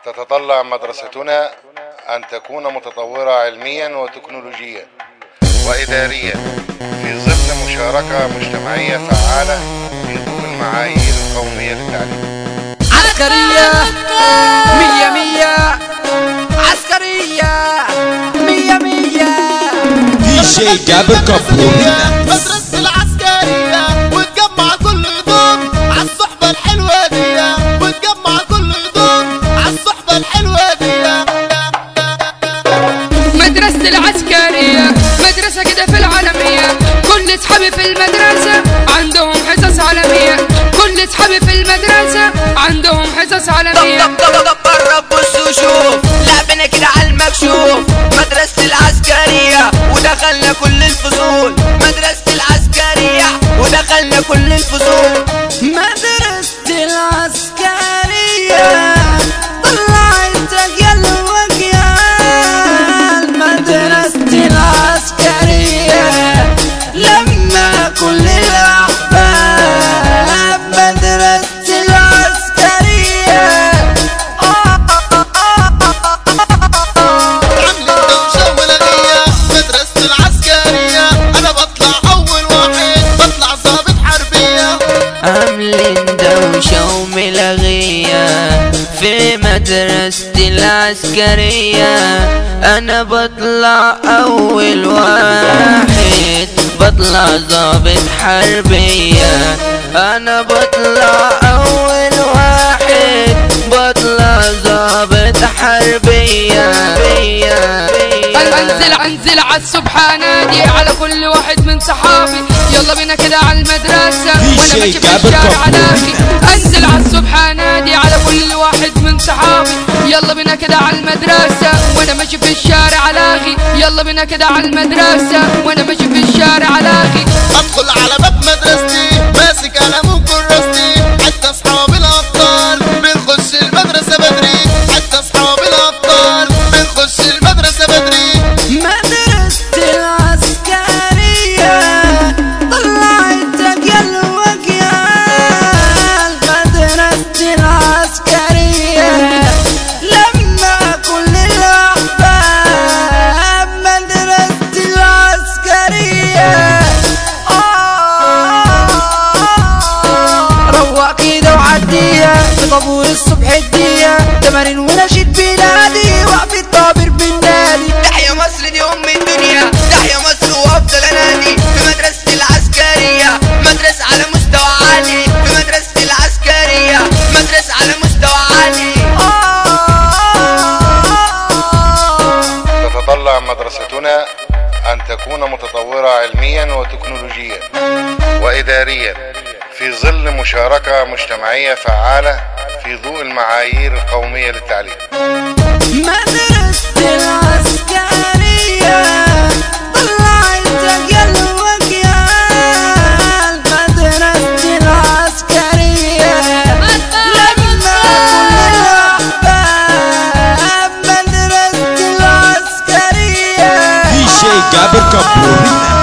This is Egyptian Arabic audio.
تتطلع مدرستنا أن تكون متطورة علميا وتكنولوجيا وإداريا في ظل مشاركة مجتمعية فعالة في ضوء المعايير القومية للتعليم عسكرية مية مية عسكرية مية مية دي جي جابر كابورينا مدرسة العسكرية وتجمع كل هدوم عالصحبة الحلوة دي وتجمع كل هدوم عالصحبة الحلوة دي مدرسة العسكرية مدرسة كده في العالمية كل اصحابي في المدرسة عندهم حصص عالمية كل اصحابي في المدرسة عندهم حصص عالمية طب طب طب قرب بص وشوف لعبنا كده على المكشوف مدرسة العسكرية ودخلنا كل الفصول مدرسة العسكرية ودخلنا كل الفصول مدرسة العسكرية طلعت أجيال وأجيال مدرسة العسكرية لما كل الأحباب مدرسة العسكرية عاملين دوشة ولغية مدرسة العسكرية أنا بطلع أول واحد بطلع ضابط حربية عاملين دوشة وملغية في مدرسة العسكرية أنا بطلع أول واحد بطلع ضابط حربية أنا بطلع أول واحد بطلع ضابط حربية انزل انزل على الصبح انادي على كل واحد من صحابي يلا بينا كده على المدرسة وانا DJ ماشي في جابر الشارع كابوري. الاقي انزل على الصبح انادي على كل واحد من صحابي يلا بينا كده على المدرسة وانا ماشي في الشارع الاقي يلا بينا كده على المدرسة وانا ماشي في الشارع الاقي أدخل على باب مدرستي ماسك قلم وكراستي حتى أصحاب الأبطال بنخش المدرسة بدري حتى أصحاب الأبطال بنخش المدرسة بدري مدرسة العسكرية طلعت أجيال وأجيال مدرسة العسكرية لما كل الأحباب مدرسة العسكرية آه روق كده وعدية في طابور الصبح الدية تمارين ونشيد بلادي وقف الطابر بالنادي تحيا مصر دي ام الدنيا تحيا مصر وافضل انادي في مدرسة العسكرية مدرسة على مستوى عالي في مدرسة العسكرية مدرسة على مستوى عالي تتطلع مدرستنا أن تكون متطورة علميا وتكنولوجيا وإداريا في ظل مشاركة مجتمعية فعالة في ضوء المعايير القومية للتعليم مدرسة العسكرية طلعت أجيال وأجيال مدرسة العسكرية لما كل الأحباب مدرسة العسكرية دي جي جابر كابورينا